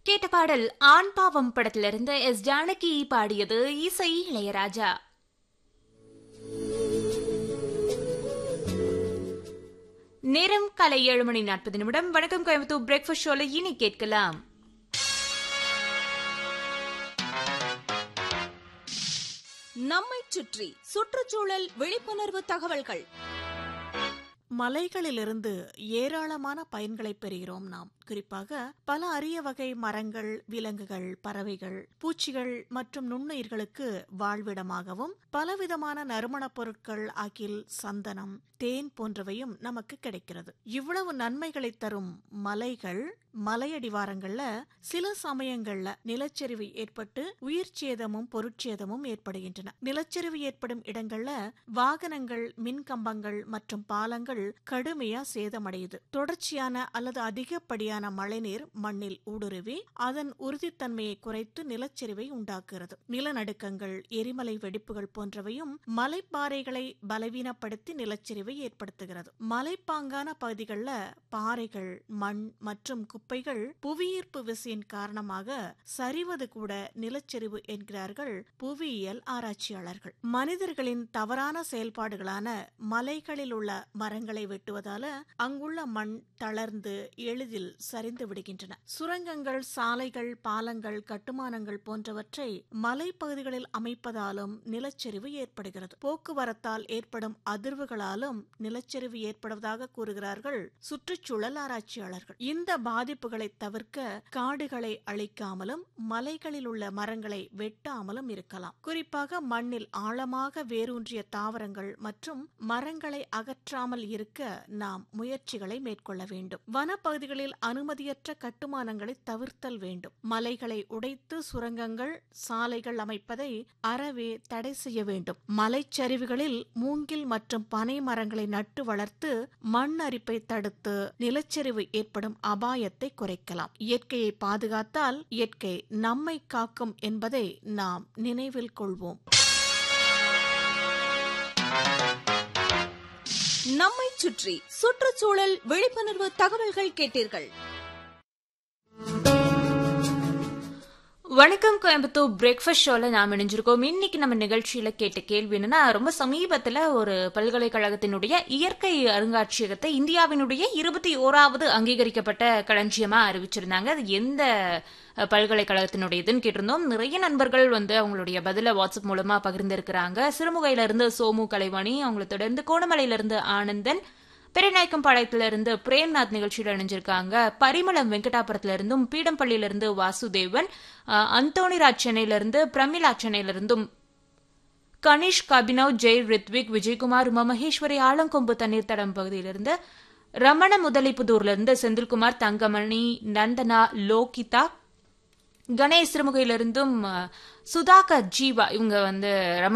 கேட்ட பாடல் ஆண் பாவம் படத்திலிருந்து எஸ் ஜானகி பாடியது இசை இளையராஜா நேரம் காலை ஏழு மணி நாற்பது நிமிடம் வணக்கம் கோயம்புத்தூர் பிரேக்ஃபாஸ்ட் ஷோல இனி கேட்கலாம் நம்மைச் சுற்றி சுற்றுச்சூழல் விழிப்புணர்வு தகவல்கள் மலைகளிலிருந்து ஏராளமான பயன்களை பெறுகிறோம் நாம் குறிப்பாக பல அரிய வகை மரங்கள் விலங்குகள் பறவைகள் பூச்சிகள் மற்றும் நுண்ணுயிர்களுக்கு வாழ்விடமாகவும் பலவிதமான நறுமணப் பொருட்கள் அகில் சந்தனம் தேன் போன்றவையும் நமக்கு கிடைக்கிறது இவ்வளவு நன்மைகளை தரும் மலைகள் மலையடிவாரங்கள்ல சில சமயங்கள்ல நிலச்சரிவு ஏற்பட்டு உயிர் சேதமும் பொருட்சேதமும் ஏற்படுகின்றன நிலச்சரிவு ஏற்படும் இடங்கள்ல வாகனங்கள் மின் கம்பங்கள் மற்றும் பாலங்கள் கடுமையா சேதமடையுது தொடர்ச்சியான அல்லது அதிகப்படியான மழைநீர் மண்ணில் ஊடுருவி அதன் உறுதித்தன்மையை குறைத்து நிலச்சரிவை உண்டாக்குகிறது நிலநடுக்கங்கள் எரிமலை வெடிப்புகள் போன்றவையும் மலைப்பாறைகளை பலவீனப்படுத்தி நிலச்சரிவை ஏற்படுத்துகிறது மலைப்பாங்கான பகுதிகளில் பாறைகள் மண் மற்றும் குப்பைகள் புவியீர்ப்பு விசையின் காரணமாக சரிவது கூட நிலச்சரிவு என்கிறார்கள் புவியியல் ஆராய்ச்சியாளர்கள் மனிதர்களின் தவறான செயல்பாடுகளான மலைகளில் உள்ள மரங்களை வெட்டுவதால அங்குள்ள மண் தளர்ந்து எளிதில் சரிந்து விடுகின்றன சுரங்கங்கள் சாலைகள் பாலங்கள் கட்டுமானங்கள் போன்றவற்றை மலைப்பகுதிகளில் அமைப்பதாலும் நிலச்சரிவு ஏற்படுகிறது போக்குவரத்தால் ஏற்படும் அதிர்வுகளாலும் நிலச்சரிவு ஏற்படுவதாக கூறுகிறார்கள் சுற்றுச்சூழல் ஆராய்ச்சியாளர்கள் இந்த பாதிப்புகளை தவிர்க்க காடுகளை அழிக்காமலும் மலைகளில் உள்ள மரங்களை வெட்டாமலும் இருக்கலாம் குறிப்பாக மண்ணில் ஆழமாக வேரூன்றிய தாவரங்கள் மற்றும் மரங்களை அகற்றாமல் இருக்க நாம் முயற்சிகளை மேற்கொள்ள வேண்டும் வனப்பகுதிகளில் அனுமதியற்ற கட்டுமானங்களை தவிர்த்தல் வேண்டும் மலைகளை உடைத்து சுரங்கங்கள் சாலைகள் அமைப்பதை அறவே தடை செய்ய வேண்டும் மலைச்சரிவுகளில் மூங்கில் மற்றும் பனை மரங்களை நட்டு வளர்த்து மண் அரிப்பை தடுத்து நிலச்சரிவு ஏற்படும் அபாயத்தை குறைக்கலாம் இயற்கையை பாதுகாத்தால் இயற்கை நம்மை காக்கும் என்பதை நாம் நினைவில் கொள்வோம் நம்மைச் சுற்றி சுற்றுச்சூழல் விழிப்புணர்வு தகவல்கள் கேட்டீர்கள் வணக்கம் கோயம்புத்தூர் பிரேக்ஃபாஸ்ட் ஷோல நாம் இணைஞ்சிருக்கோம் இன்னைக்கு நம்ம நிகழ்ச்சியில கேட்ட கேள்வி என்னன்னா ரொம்ப சமீபத்துல ஒரு பல்கலைக்கழகத்தினுடைய இயற்கை அருங்காட்சியகத்தை இந்தியாவினுடைய இருபத்தி ஓராவது அங்கீகரிக்கப்பட்ட களஞ்சியமா அறிவிச்சிருந்தாங்க அது எந்த அஹ், பல்கலைக்கழகத்தினுடையதுன்னு கேட்டிருந்தோம் நிறைய நண்பர்கள் வந்து அவங்களுடைய பதில வாட்ஸ்அப் மூலமா பகிர்ந்திருக்கிறாங்க சிறுமுகையில இருந்து சோமு கலைவாணி அவங்களை தொடர்ந்து கோணமலையில இருந்து ஆனந்தன் பெரியநாயக்கம் பாளையத்துல இருந்து பிரேம்நாத் நிகழ்ச்சியில் இணைஞ்சிருக்காங்க பரிமளம் வெங்கடாபுரத்துல இருந்தும் பீடம்பள்ளியில இருந்து வாசுதேவன் அஹ், அந்தோணிராஜ் சென்னையில இருந்து பிரமிளா சென்னையில இருந்தும் கனிஷ் கபினவ் ஜெய் ரித்விக் விஜயகுமார் உமா மகேஸ்வரி ஆலங்கொம்பு தண்ணீர் தடம் பகுதியிலிருந்து ரமண முதலிப்புதூர்ல இருந்து செந்தில்குமார் தங்கமணி நந்தனா லோகிதா கணேஷ் சிறுமுகையிலிருந்தும் அஹ், சுதாகர் ஜீவா இவங்க வந்து ரமண